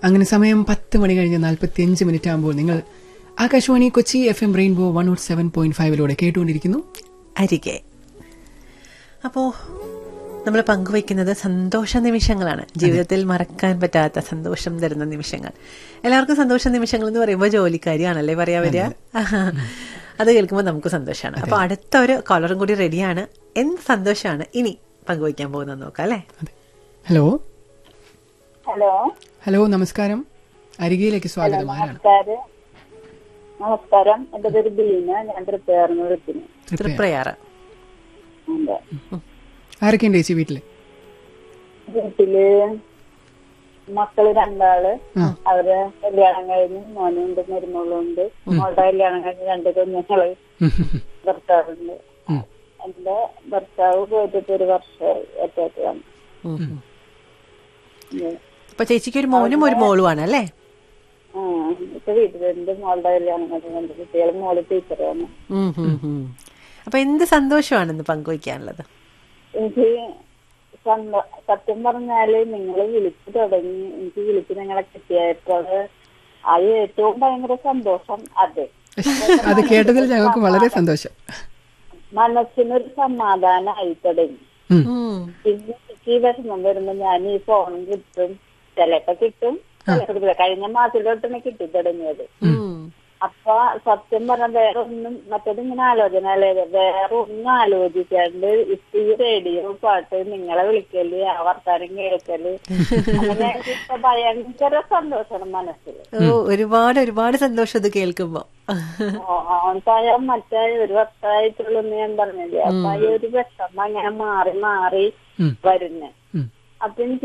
അങ്ങനെ സമയം പത്ത് മണി കഴിഞ്ഞ് നാൽപ്പത്തി അഞ്ച് മിനിറ്റ് ആകുമ്പോൾ നിങ്ങൾ Akashvani Kochi F M rainbow one note seven point ഫൈവിലൂടെ കേട്ടുകൊണ്ടിരിക്കുന്നു അരികെ അപ്പോ നമ്മൾ പങ്കുവയ്ക്കുന്നത് സന്തോഷ നിമിഷങ്ങളാണ് ജീവിതത്തിൽ മറക്കാൻ പറ്റാത്ത സന്തോഷം തരുന്ന നിമിഷങ്ങൾ എല്ലാവർക്കും സന്തോഷ നിമിഷങ്ങൾ എന്ന് പറയുമ്പോൾ ജോലിക്കാരിയാണല്ലേ പറയാ വരിക അത് കേൾക്കുമ്പോൾ നമുക്ക് സന്തോഷമാണ് അപ്പൊ അടുത്ത ഒരു കോളറും കൂടി റെഡിയാണ് എന്ത് സന്തോഷമാണ് ഇനി പങ്കുവയ്ക്കാൻ പോകുന്നത് നോക്കാം അല്ലേ അതെ ഹലോ ഹലോ ഹലോ നമസ്കാരം അരികയിലേക്ക് സ്വാഗതം ആരാണ് നമസ്കാരം നമസ്കാരം എന്റെ പേര് ബീന ഞാൻ തൃപ്പയാർന്ന് വിളിക്കുന്നു തൃപ്തിയാ. തൃപ്രയാറ് അതെ ആരൊക്കെയുണ്ട് ചേച്ചി വീട്ടില് വീട്ടില് മക്കള് രണ്ടാള് ആ. അവര് കല്യാണം കഴിഞ്ഞ് മോനുണ്ട് മരുമകളുണ്ട് മോളുടെ കല്യാണം കഴിഞ്ഞ് രണ്ട് കുഞ്ഞുങ്ങള് ഭർത്താവുണ്ട് എന്റെ ഭർത്താവ് പോയിട്ട് ഒരു വർഷമായി ഒറ്റയ്ക്കാണ് ഉം, ഉം. അപ്പൊ ചേച്ചിക്ക് ഒരു മോനും ഒരു മോളുമാണ് അല്ലേ ആ ഇപ്പൊ വീട്ടിലുണ്ട് മോളുടെ കല്യാണം കഴിഞ്ഞ് രണ്ട് കുട്ടികൾ മോള് ടീച്ചറാണ് ഉം, ഉം, ഉം. അപ്പൊ എന്ത് സന്തോഷമാണ് ഇന്ന് പങ്കുവയ്ക്കാനുള്ളത് എനിക്ക് സന്ത- സത്യം പറഞ്ഞാല് നിങ്ങൾ വിളിച്ചു തുടങ്ങി എനിക്ക് വിളിച്ച് നിങ്ങളെ കിട്ടിയപ്പോൾ അത് ഏറ്റവും ഭയങ്കര സന്തോഷം അതെ അത് കേട്ടതിൽ ഞങ്ങൾക്ക് വളരെ സന്തോഷം മനസ്സിനൊരു സമാധാനമായി തുടങ്ങി ഉം. ഉം. പിന്നെ എനിക്ക് ഈ വിഷമം വരുമ്പോ ഞാൻ ഈ ഫോൺ കിട്ടും ചിലപ്പോ കിട്ടും ചിലപ്പോ കിട്ടില്ല. കഴിഞ്ഞ മാസത്തിലോട്ടാണ് കിട്ടി തുടങ്ങിയത് ഉം. അപ്പൊ സത്യം പറഞ്ഞ വേറെ ഒന്നും മറ്റേത് ഇങ്ങനെ ആലോചന അല്ലേ വേറെ ഒന്നും ആലോചിക്കാണ്ട് ഇപ്പൊ ഈ റേഡിയോ പാട്ട് നിങ്ങളെ വിളിക്കല് ആ വർത്താനം കേൾക്കല് അങ്ങനെ ഇപ്പൊ ഭയങ്കര സന്തോഷമാണ് മനസ്സിൽ ഓ ഒരുപാട് ഒരുപാട് സന്തോഷം ഇത് കേൾക്കുമ്പോ ഓണത്തായ മറ്റായ ഒരു വർഷമായിട്ടുള്ളൂ ഞാൻ പറഞ്ഞില്ലേ അപ്പൊ ഈ ഒരു വിഷമം അങ്ങനെ മാറി മാറി ഉം. വരുന്നേ ഉം. അപ്പൊ എനിക്ക്